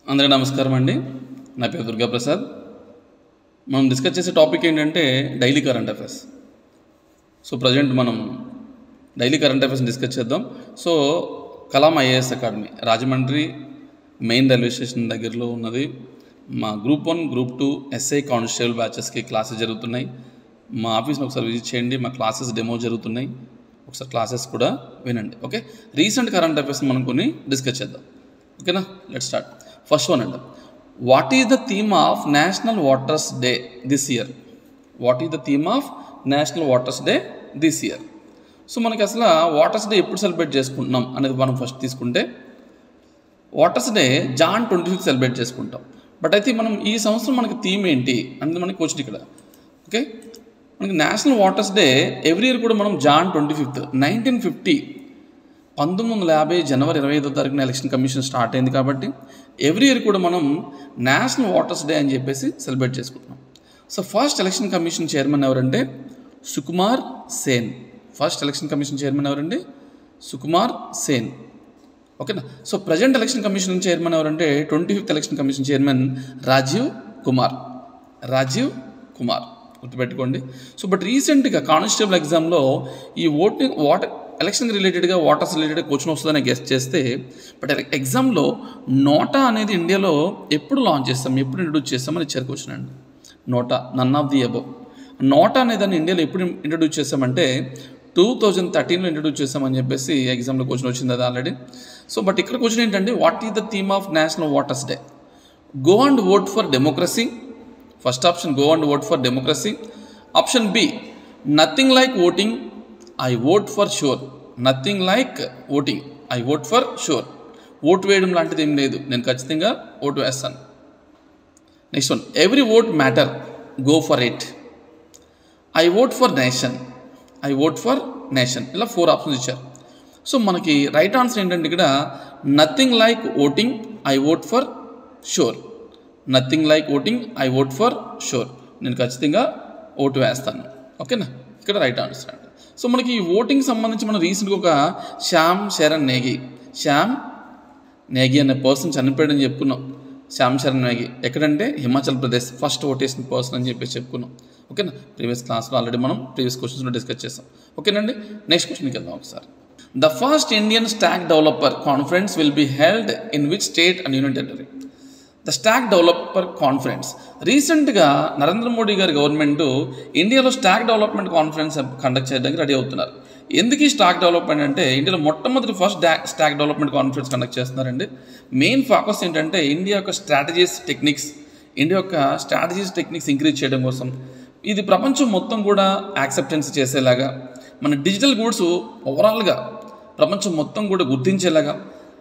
అందరికీ నమస్కారం అండి నా పేరు దుర్గాప్రసాద్ మనం డిస్కస్ చేసే టాపిక్ ఏంటంటే daily current affairs so present మనం డైలీ కరెంట్ అఫైర్స్ని డిస్కస్ చేద్దాం so Kalam IAS academy Rajahmundry main railway station దగ్గరలో ఉన్నది మా group one group two SI constable బ్యాచెస్కి క్లాసెస్ జరుగుతున్నాయి మా ఆఫీస్ని ఒకసారి విజిట్ చేయండి మా క్లాసెస్ డెమో జరుగుతున్నాయి ఒకసారి క్లాసెస్ కూడా వినండి ఓకే రీసెంట్ కరెంట్ అఫైర్స్ మనం కొన్ని డిస్కస్ చేద్దాం ఓకేనా లెట్ స్టార్ట్ ఫస్ట్ వన్ అండి what is the theme of national voters day this year what is the theme of national voters day this year so మనకి అసలు waters day ఎప్పుడు celebrate చేసుకుంటున్నాం అనేది మనం ఫస్ట్ తీసుకుంటే voters day Jan twenty fifth celebrate చేసుకుంటాం but అయితే మనం ఈ సంవత్సరం మనకి థీమ్ ఏంటి అనేది మనకి క్వశ్చన్ ఇక్కడ ఓకే మనకి national voters day every year కూడా మనం Jan twenty fifth nineteen fifty పంతొమ్మిది వందల యాభై జనవరి ఇరవై ఐదో తారీఖున ఎలక్షన్ కమిషన్ స్టార్ట్ అయింది కాబట్టి ఎవ్రీ ఇయర్ కూడా మనం నేషనల్ వాటర్స్ డే అని చెప్పేసి సెలబ్రేట్ చేసుకుంటున్నాం so first election commission chairman ఎవరంటే Sukumar Sen first election commission chairman ఎవరండి సుకుమార్ సేన్ ఓకేనా so present election commission chairman ఎవరంటే twenty fifth election commission chairman Rajiv Kumar Rajiv Kumar గుర్తుపెట్టుకోండి సో బట్ రీసెంట్గా కానిస్టేబుల్ ఎగ్జామ్లో ఈ ఓటింగ్ వాటర్ ఎలక్షన్ రిలేటెడ్గా వాటర్స్ రిలేటెడ్ క్వశ్చన్ వస్తుందని గెస్ట్ చేస్తే బట్ ఎగ్జామ్లో నోటా అనేది ఇండియాలో ఎప్పుడు లాంచ్ చేస్తాం ఎప్పుడు ఇంట్రడ్యూస్ చేస్తామని ఇచ్చారు క్వశ్చన్ అండి NOTA none of the above NOTA అనే దాన్ని ఇండియాలో ఎప్పుడు ఇంట్రడ్యూస్ చేస్తామంటే టూ థౌజండ్ థర్టీన్లో ఇంట్రడ్యూస్ చేస్తామని చెప్పేసి ఎగ్జామ్లో క్వశ్చన్ వచ్చింది అది ఆల్రెడీ సో బట్ ఇక్కడ క్వశ్చన్ ఏంటంటే what is the theme of national voters day go and vote for democracy first option go and vote for democracy option B nothing like voting I vote for sure nothing like voting I vote for sure vote వేయడం లాంటిది ఏం లేదు నేను ఖచ్చితంగా vote వేస్తాను next one every vote matter go for it I vote for nation I vote for nation ఇలా four options ఇచ్చారు so మనకి రైట్ ఆన్సర్ ఏంటంటే ఇక్కడ nothing like voting I vote for sure nothing like voting I vote for sure నేను ఖచ్చితంగా vote వేస్తాను ఓకేనా ఇక్కడ రైట్ ఆన్సర్ అండి సో మనకి ఈ ఓటింగ్ సంబంధించి మనం రీసెంట్గా ఒక శ్యామ్ శరణ్ నేగి శ్యామ్ నేగి అనే పర్సన్ చనిపోయాడని చెప్పుకున్నాం శ్యామ్ శరణ్ నేగి ఎక్కడంటే హిమాచల్ ప్రదేశ్ ఫస్ట్ ఓటేసిన పర్సన్ అని చెప్పేసి చెప్పుకున్నాం ఓకేనా ప్రీవియస్ క్లాస్లో ఆల్రెడీ మనం ప్రీవియస్ క్వశ్చన్స్లో డిస్కస్ చేస్తాం ఓకేనండి నెక్స్ట్ క్వశ్చన్కి వెళ్దాం ఒకసారి the first Indian stack developer conference will be held in which state and union territory the stack developer conference రీసెంట్గా నరేంద్ర మోడీ గారి గవర్నమెంట్ ఇండియాలో స్టాక్ డెవలప్మెంట్ కాన్ఫరెన్స్ కండక్ట్ చేయడానికి రెడీ అవుతున్నారు ఎందుకు ఈ స్టాక్ డెవలప్మెంట్ అంటే ఇండియాలో మొట్టమొదటి first stack development conference conduct చేస్తున్నారండి మెయిన్ ఫోకస్ ఏంటంటే ఇండియా యొక్క స్ట్రాటజీస్ టెక్నిక్స్ ఇండియా యొక్క స్ట్రాటజీస్ టెక్నిక్స్ ఇంక్రీజ్ చేయడం కోసం ఇది ప్రపంచం మొత్తం కూడా యాక్సెప్టెన్స్ చేసేలాగా మన డిజిటల్ గూడ్స్ ఓవరాల్గా ప్రపంచం మొత్తం కూడా గుర్తించేలాగా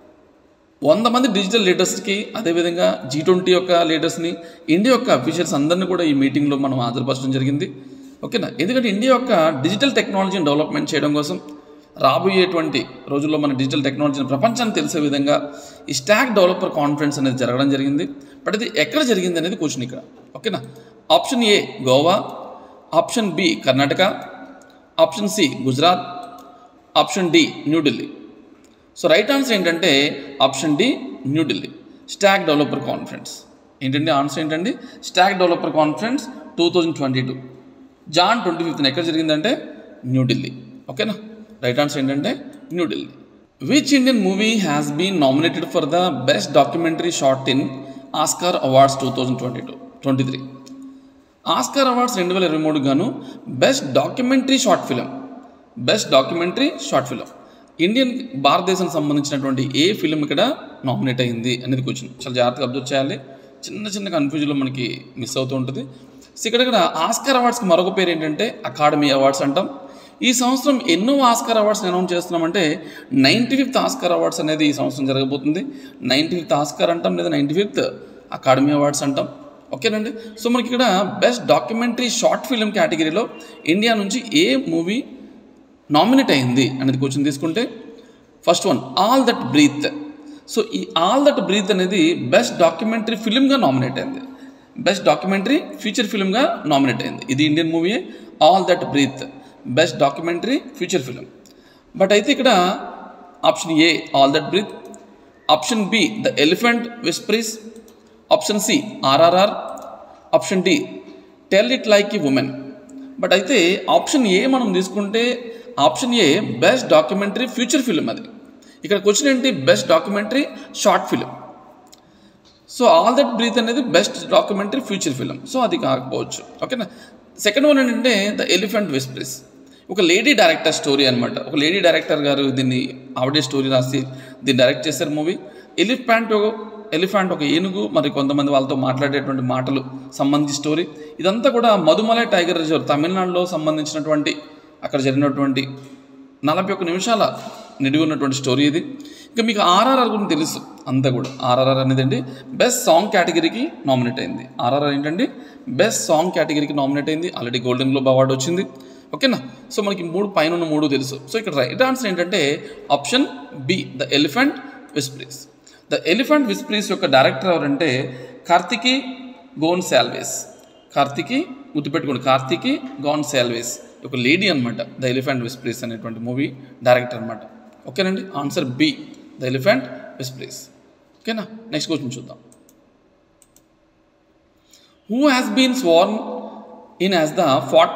వంద మంది డిజిటల్ లీడర్స్కి అదేవిధంగా జీ ట్వంటీ యొక్క లీడర్స్ని ఇండియా యొక్క అఫీషియల్స్ అందరినీ కూడా ఈ మీటింగ్లో మనం హాజరుపరచడం జరిగింది ఓకేనా ఎందుకంటే ఇండియా యొక్క డిజిటల్ టెక్నాలజీని డెవలప్మెంట్ చేయడం కోసం రాబోయేటువంటి రోజుల్లో మన డిజిటల్ టెక్నాలజీని ప్రపంచానికి తెలిసే విధంగా ఈ స్టాక్ డెవలపర్ కాన్ఫరెన్స్ అనేది జరగడం జరిగింది బట్ ఇది ఎక్కడ జరిగింది అనేది క్వశ్చన్ ఇక్కడ ఓకేనా option A Goa option B Karnataka option C Gujarat option D New Delhi so right answer ఏంటంటే option D New Delhi stack developer conference ఏంటంటే ఆన్సర్ ఏంటండి stack developer conference two thousand twenty two Jan twenty fifth ఎక్కడ జరిగిందంటే న్యూఢిల్లీ ఓకేనా రైట్ ఆన్సర్ ఏంటంటే New Delhi which Indian movie has been nominated for the best documentary short in Oscar awards two thousand twenty two twenty three Oscar awards రెండు వేల ఇరవై మూడు గాను best documentary short film best documentary short film Indian భారతదేశానికి సంబంధించినటువంటి ఏ film ఇక్కడ nominate అయింది అనేది క్వశ్చన్ చాలా జాగ్రత్తగా అబ్జర్వ్ చేయాలి చిన్న చిన్న కన్ఫ్యూజన్లో మనకి మిస్ అవుతూ ఉంటుంది సో ఇక్కడ ఇక్కడ ఆస్కార్ అవార్డ్స్కి మరొక పేరు ఏంటంటే అకాడమీ అవార్డ్స్ అంటాం ఈ సంవత్సరం ఎన్నో ఆస్కార్ అవార్డ్స్ అనౌన్స్ చేస్తున్నామంటే నైంటీ ఫిఫ్త్ ఆస్కార్ అవార్డ్స్ అనేది ఈ సంవత్సరం జరగబోతుంది నైంటీ ఫిఫ్త్ ఆస్కార్ అంటాం లేదా నైంటీ ఫిఫ్త్ అకాడమీ అవార్డ్స్ అంటాం ఓకేనండి సో మనకి ఇక్కడ బెస్ట్ డాక్యుమెంటరీ షార్ట్ ఫిలిం కేటగిరీలో ఇండియా నుంచి ఏ మూవీ నామినేట్ అయింది అనేది క్వశ్చన్ తీసుకుంటే first one all that breath so ఈ ఆల్ దట్ బ్రీత్ అనేది బెస్ట్ డాక్యుమెంటరీ ఫిలింగా నామినేట్ అయింది బెస్ట్ డాక్యుమెంటరీ ఫీచర్ ఫిలింగా నామినేట్ అయింది ఇది Indian movie all that breath best documentary feature film but అయితే ఇక్కడ option A all that breath option B the elephant whisperers option C RRR option D tell it like ఈ women but అయితే option A మనం తీసుకుంటే option A best documentary future film అది ఇక్కడ question ఏంటి best documentary short film so all that breath అనేది best documentary future film so అది కాకపోవచ్చు ఓకేనా సెకండ్ వన్ ఏంటంటే ద ఎలిఫెంట్ విస్ప్రెస్ ఒక లేడీ డైరెక్టర్ స్టోరీ అనమాట ఒక లేడీ డైరెక్టర్ గారు దీన్ని ఆవిడే స్టోరీ రాసి దీన్ని డైరెక్ట్ చేశారు మూవీ ఎలిఫెంట్ ఎలిఫెంట్ ఒక ఏనుగు మరి కొంతమంది వాళ్ళతో మాట్లాడేటువంటి మాటలు సంబంధించి స్టోరీ ఇదంతా కూడా మధుమలై టైగర్ రిజర్వ్ తమిళనాడులో సంబంధించినటువంటి అక్కడ జరిగినటువంటి నలభై ఒక్క నిమిషాల నిడిగి ఉన్నటువంటి స్టోరీ ఇది ఇంకా మీకు ఆర్ఆర్ఆర్ గురించి తెలుసు అంతా కూడా ఆర్ఆర్ఆర్ అనేది అండి బెస్ట్ సాంగ్ కేటగిరీకి నామినేట్ అయింది ఆర్ఆర్ఆర్ ఏంటండి బెస్ట్ సాంగ్ కేటగిరీకి నామినేట్ అయింది ఆల్రెడీ గోల్డెన్ గ్లోబ్ అవార్డు వచ్చింది ఓకేనా సో మనకి మూడు పైన ఉన్న మూడు తెలుసు సో ఇక్కడ రైట్ ఆన్సర్ ఏంటంటే option B the elephant whisperers the elephant whisperers యొక్క డైరెక్టర్ ఎవరంటే కార్తికి గోన్ శాల్వేస్ కార్తికి గుర్తుపెట్టుకోండి కార్తికి గోన్ శాల్వేస్ ఒక లేడీ అనమాట ద ఎలిఫెంట్ విస్ప్రీస్ అనేటువంటి మూవీ డైరెక్టర్ అనమాట ఓకేనండి answer B the elephant whisperers ఓకేనా నెక్స్ట్ క్వశ్చన్ చూద్దాం who has been sworn in as the fort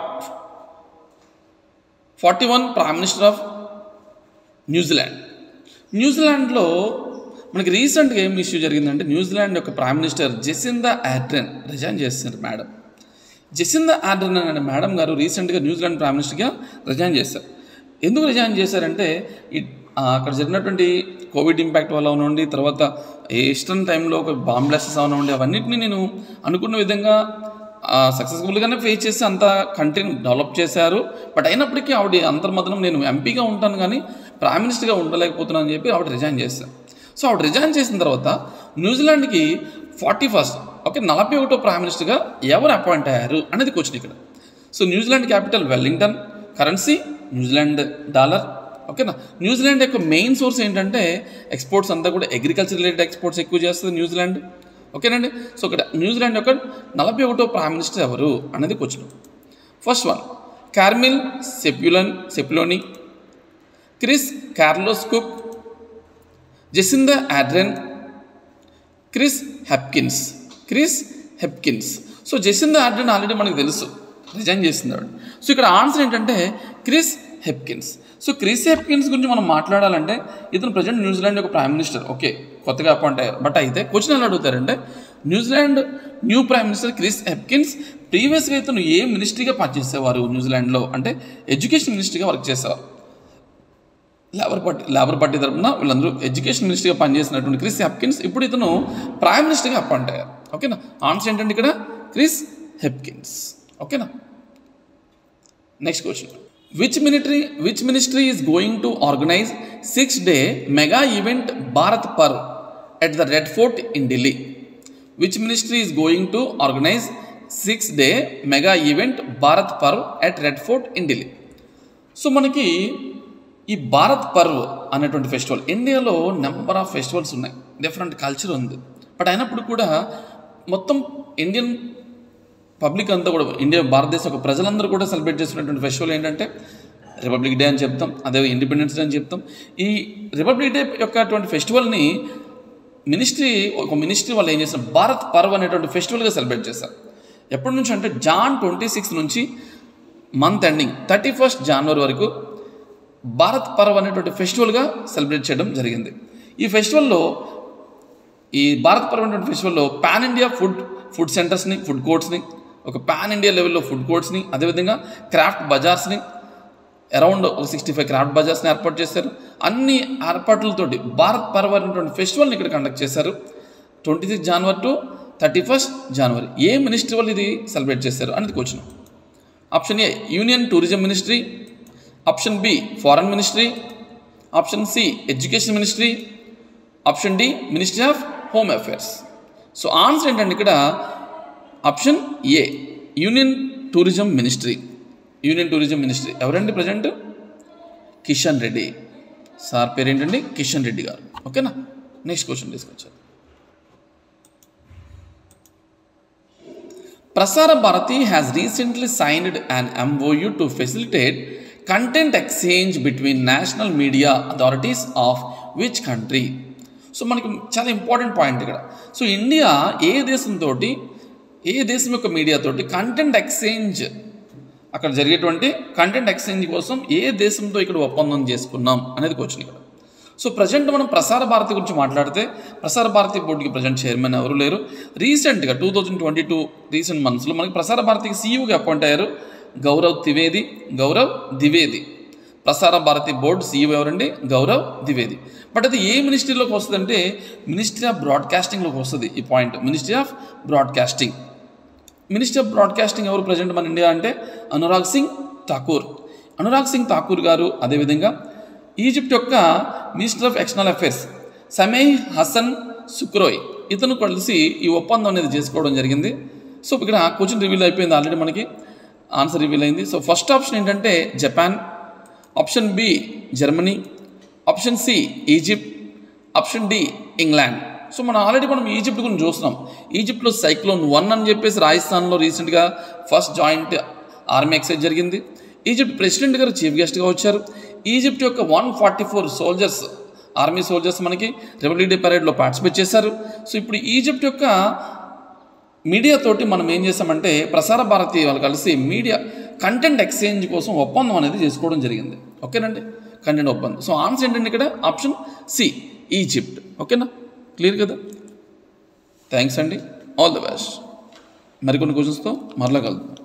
forty one prime minister of New Zealand న్యూజిలాండ్లో మనకి రీసెంట్గా ఏం ఇష్యూ జరిగిందంటే న్యూజిలాండ్ యొక్క prime minister Jacinda Ardern resign చేస్తున్నారు మేడం జెసిందా ఆడ్రన్ అనే మేడం గారు రీసెంట్గా న్యూజిలాండ్ ప్రైమ్ మినిస్టర్గా రిజైన్ చేశారు ఎందుకు రిజైన్ చేశారంటే ఈ ఆ, అక్కడ జరిగినటువంటి కోవిడ్ ఇంపాక్ట్ వల్ల అవనండి తర్వాత ఈస్టర్న్ టైంలో ఒక బాంబ్ బ్లాస్టెస్ అవనండి అవన్నిటిని నేను అనుకున్న విధంగా సక్సెస్ఫుల్గానే ఫేస్ చేసి అంత కంట్రీని డెవలప్ చేశారు బట్ అయినప్పటికీ ఆవిడ అంతర్మతనం నేను ఎంపీగా ఉంటాను కానీ ప్రైమ్ మినిస్టర్గా ఉండలేకపోతున్నాను అని చెప్పి ఆవిడ రిజైన్ చేశారు సో ఆవిడ రిజైన్ చేసిన తర్వాత న్యూజిలాండ్కి ఫార్టీ ఫస్ట్ ఓకే నలభై ఒకటో ప్రైమ్ మినిస్టర్గా ఎవరు అపాయింట్ అయ్యారు అనేది క్వశ్చన్ ఇక్కడ so New Zealand capital Wellington currency New Zealand dollar ఓకేనా న్యూజిలాండ్ యొక్క మెయిన్ సోర్స్ ఏంటంటే ఎక్స్పోర్ట్స్ అంతా కూడా అగ్రికల్చర్ రిలేటెడ్ ఎక్స్పోర్ట్స్ ఎక్కువ చేస్తుంది న్యూజిలాండ్ ఓకేనండి సో ఇక్కడ న్యూజిలాండ్ యొక్క నలభై ఒకటో ప్రైమ్ మినిస్టర్ ఎవరు అనేది question first one Carmel Sepuloni Sepuloni Chris Carlos Cook Jacinda Ardern Chris Hipkins Chris Hipkins so Jacinda Ardern already మనకు తెలుసు రిజైన్ చేసింది ఆవిడ సో ఇక్కడ ఆన్సర్ ఏంటంటే Chris Hipkins so Chris Hipkins గురించి మనం మాట్లాడాలంటే ఇతను ప్రజెంట్ న్యూజిలాండ్ యొక్క ప్రైమ్ మినిస్టర్ ఓకే కొత్తగా అపాయింట్ అయ్యారు బట్ అయితే క్వశ్చన్ ఎలా అడుగుతారంటే New Zealand new prime minister Chris Hipkins ప్రీవియస్గా ఇతను ఏ మినిస్ట్రీగా పనిచేసేవారు న్యూజిలాండ్లో అంటే ఎడ్యుకేషన్ మినిస్ట్రీగా వర్క్ చేసేవారు లేబర్ పార్టీ లేబర్ పార్టీ తరపున వీళ్ళందరూ ఎడ్యుకేషన్ మినిస్టర్గా పనిచేసినటువంటి క్రిస్ హెప్కిన్స్ ఇప్పుడు ఇతను ప్రైమ్ మినిస్టర్గా అపాయింట్ అయ్యారు ఓకేనా ఆన్సర్ ఏంటంటే ఇక్కడ క్రిస్ హెప్కిన్స్ ఓకేనా next question which ministry which ministry is going to organise six day mega event Bharat Parv at the Red Fort in Delhi which ministry is going to organise six day mega event Bharat Parv at Red Fort in Delhi so మనకి ఈ భారత్ పర్వ్ అనేటువంటి festival ఇండియాలో number of festivals ఉన్నాయి different culture ఉంది but అయినప్పుడు కూడా మొత్తం Indian public అంతా కూడా ఇండియా భారతదేశ యొక్క ప్రజలందరూ కూడా సెలబ్రేట్ చేసుకునేటువంటి ఫెస్టివల్ ఏంటంటే రిపబ్లిక్ డే అని చెప్తాం అదే ఇండిపెండెన్స్ డే అని చెప్తాం ఈ రిపబ్లిక్ డే యొక్క అటువంటి ఫెస్టివల్ని మినిస్ట్రీ ఒక మినిస్ట్రీ వాళ్ళు ఏం చేస్తారు భారత్ పర్వ్ అనేటువంటి ఫెస్టివల్గా సెలబ్రేట్ చేస్తారు ఎప్పటి నుంచి అంటే జాన్ ట్వంటీ సిక్స్ నుంచి month ending thirty first January వరకు భారత్ పర్వ్ అనేటువంటి ఫెస్టివల్గా సెలబ్రేట్ చేయడం జరిగింది ఈ ఫెస్టివల్లో ఈ భారత్ పర్వ్ అనేటువంటి ఫెస్టివల్లో పాన్ ఇండియా ఫుడ్ ఫుడ్ సెంటర్స్ని ఫుడ్ కోర్ట్స్ని ఒక పాన్ ఇండియా లెవెల్లో ఫుడ్ కోర్ట్స్ని అదేవిధంగా క్రాఫ్ట్ బజార్స్ని అరౌండ్ ఒక సిక్స్టీ ఫైవ్ క్రాఫ్ట్ బజార్స్ని ఏర్పాటు చేశారు అన్ని ఏర్పాట్లతోటి భారత్ పర్వ్ అనేటువంటి ఫెస్టివల్ని ఇక్కడ కండక్ట్ చేశారు twenty six January to thirty first January ఏ మినిస్ట్రీ వాళ్ళు ఇది సెలబ్రేట్ చేశారు అనేది question option A union tourism ministry option B foreign ministry option C education ministry option D ministry of home affairs so answer ఏంటంటే ఇక్కడ option A union tourism ministry union tourism ministry ఎవరండి present Kishan Reddy sir పేరు ఏంటండి కిషన్ రెడ్డి గారు ఓకేనా next question తీసుకొచ్చారు Prasar Bharati has recently signed an MoU to facilitate content exchange between national media authorities of which country so మనకి చాలా ఇంపార్టెంట్ పాయింట్ ఇక్కడ so India ఏ దేశంతో ఏ దేశం యొక్క మీడియాతోటి కంటెంట్ ఎక్స్చేంజ్ అక్కడ జరిగేటువంటి కంటెంట్ ఎక్స్చేంజ్ కోసం ఏ దేశంతో ఇక్కడ ఒప్పందం చేసుకున్నాం అనేది క్వశ్చన్ ఇక్కడ సో ప్రజెంట్ మనం ప్రసార భారతి గురించి మాట్లాడితే ప్రసార భారతి బోర్డుకి ప్రజెంట్ చైర్మన్ ఎవరు లేరు రీసెంట్గా two thousand twenty two recent మంత్స్లో మనకి ప్రసార భారతికి సీఈఓగా అపాయింట్ అయ్యారు గౌరవ్ ద్వివేది గౌరవ్ ద్వివేది ప్రసార భారతి బోర్డు సీఈఓ ఎవరండి గౌరవ్ ద్వివేది బట్ అది ఏ మినిస్ట్రీలోకి వస్తుందంటే మినిస్ట్రీ ఆఫ్ బ్రాడ్కాస్టింగ్లోకి వస్తుంది ఈ point ministry of broadcasting minister of broadcasting ఎవరు ప్రజెంట్ మన ఇండియా అంటే అనురాగ్ సింగ్ ఠాకూర్ అనురాగ్ సింగ్ ఠాకూర్ గారు అదేవిధంగా ఈజిప్ట్ యొక్క minister of external affairs Sameh Hassan Shoukry ఇతను కలిసి ఈ ఒప్పందం అనేది చేసుకోవడం జరిగింది సో ఇక్కడ క్వశ్చన్ రివీల్ అయిపోయింది ఆల్రెడీ మనకి ఆన్సర్ రివీల్ అయింది సో ఫస్ట్ ఆప్షన్ ఏంటంటే Japan option B Germany option C Egypt option D England so మనం ఆల్రెడీ మనం ఈజిప్ట్ గురించి చూస్తున్నాం ఈజిప్ట్లో సైక్లోన్ వన్ అని చెప్పేసి రాజస్థాన్లో రీసెంట్గా ఫస్ట్ జాయింట్ ఆర్మీ ఎక్సైజ్ జరిగింది ఈజిప్ట్ ప్రెసిడెంట్ గారు చీఫ్ గెస్ట్గా వచ్చారు ఈజిప్ట్ యొక్క one forty four soldiers army soldiers మనకి రిపబ్లిక్ డే పరేడ్లో పార్టిసిపేట్ చేశారు సో ఇప్పుడు ఈజిప్ట్ యొక్క మీడియా తోటి మనం ఏం చేసామంటే ప్రసార భారతి వాళ్ళు కలిసి మీడియా కంటెంట్ ఎక్స్చేంజ్ కోసం ఒప్పందం అనేది చేసుకోవడం జరిగింది ఓకేనండి కంటెంట్ ఒప్పందం సో ఆన్సర్ ఏంటంటే ఇక్కడ ఆప్షన్ సి ఈజిప్ట్ ఓకేనా క్లియర్ కదా థ్యాంక్స్ అండి ఆల్ ది బెస్ట్ మరికొన్ని క్వశ్చన్స్తో మరలా కలుద్దాం